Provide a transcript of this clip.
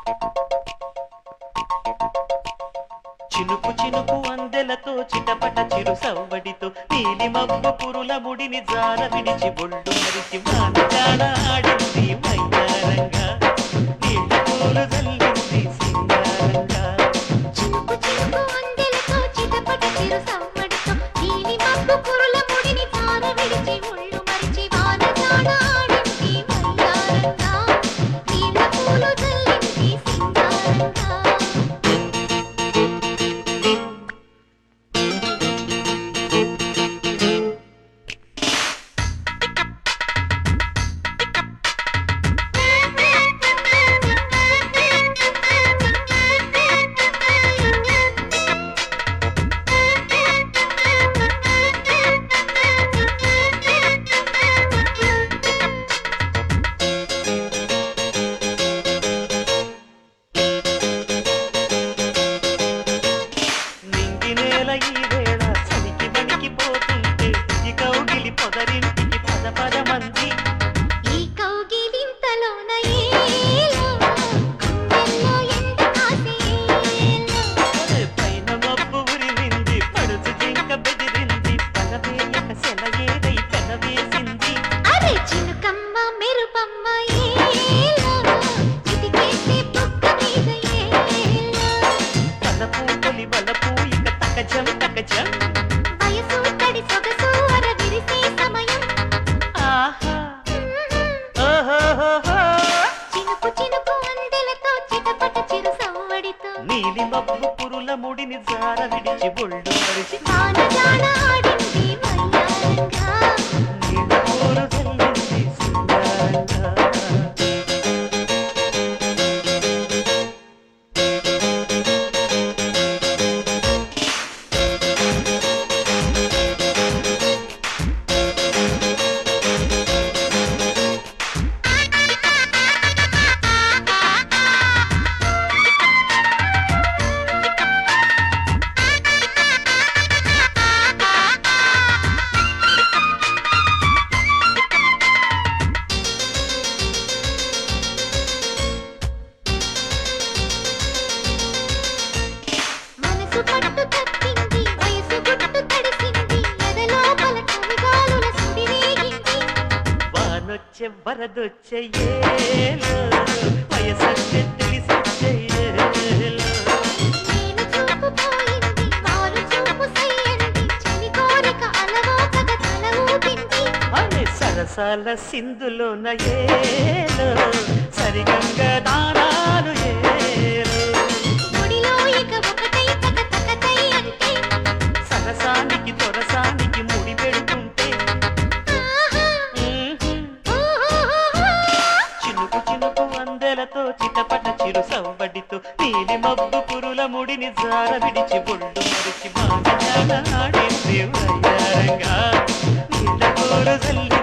చినుకు చినుకు అందెలతో చిటపట చిరు సవ్వడితో నీలి మబ్బు పురుల ముడిని జార విడిచి ఒళ్ళు మరిచి వానగాడ ఆడింది వయ్యారంగా నీళ్ళ పూలు జల్లింది సింగారంగా చినుకు చినుకు అందెలతో చిటపట చిరు సవ్వడితో నీలి మబ్బు కురుల ముడిని తార విడిచి ఒళ్ళు మరిచి వానజాడ ఆడింది వయ్యారంగా నీళ్ళ పూలు జల్లింది సింగారంగా నింగి నేల ఈ వేళ చలికి వణికి పోతుంటే ఈ కౌగిలి పొదరింటికి పద పద మంది ఈ కౌగిలింతలోన ఏలో గుండెల్లో ఎండ కాసేలో పైన మబ్బు ఉరిమింది పడుచు జింక బెదిరింది పగవేయక సెలయేదై పెనవేసింది అరే చినుకమ్మ మెరుపమ్మ ఏలో చిటికేసే బుగ్గ మీద ఏలో తలపు తొలి వలపు ఇక తకజం తకజం వయసు తడి సొగసు అర విరిసే సమయం ఆహా ఓహోహోహో. చినుకు చినుకు అందెలతో చిటపట చిరు సవ్వడితో నీలి మబ్బు పురుల ముడిని జార విడిచి ఒళ్ళు మరిచి వానజాడ ఆడింది వయ్యారంగా నీళ్ళ పూలు జల్లింది సింగారంగా. మనసు పట్టు తప్పింది వయసు గుట్టు తడిసింది ఎదలోపల కవిగాలుల సుడి రేగింది వానొచ్చే వరదొచ్చే ఏలో వయసొచ్చే తెలిసొచ్చే ఏలో నేను చూపు పోయింది మారు చూపు సయ్యంది చలి కోరిక అలవోకగ తల ఊపింది అనే సరసాల సింధులోన ఏలో సరిగంగ దానాలు ఏలో ముడిలో ఇక ఒకటై తక తకతై అంటే సరసానికి తొరసానికి ముడి పెడుతుంటే ఆహా మ్మ్హ్మ్. ఓహోహోహో. చినుకు చినుకు అందెలతో చిటపట చిరు సవ్వడితో నీలి మబ్బు పురుల ముడిని జార విడిచి ఒళ్ళు మరిచి బాగా ఆడింది వయ్యారంగా నీళ్ళ కూర జల్లి